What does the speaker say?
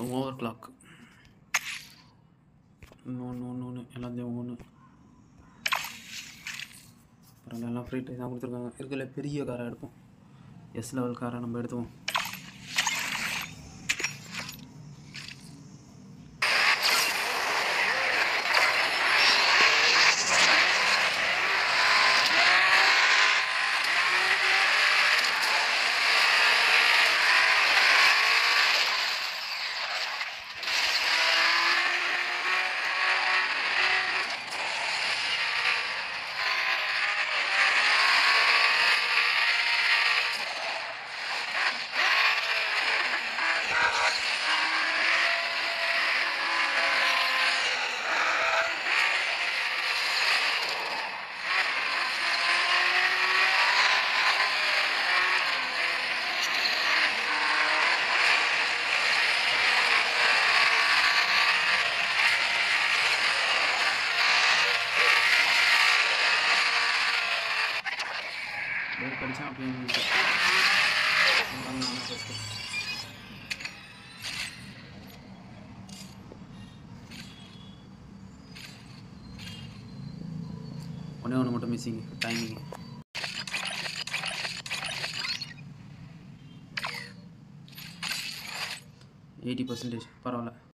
over clock ஒன்று ஒன்று ஒன்று எல்லாத்தையும் ஒன்று அப்புறம் எல்லாம் ஃப்ரீ டைம் தான் கொடுத்துருக்காங்க இருக்கிற பெரிய காராக எடுப்போம் எஸ் லெவல் காரை நம்ம எடுத்துவோம் பிரேக் படித்தேன் அப்படியே ஃபஸ்ட்டு ஒன்றே ஒன்று மட்டும் மிஸ்ஸிங் டைமிங் எயிட்டி பர்சன்டேஜ் பரவாயில்ல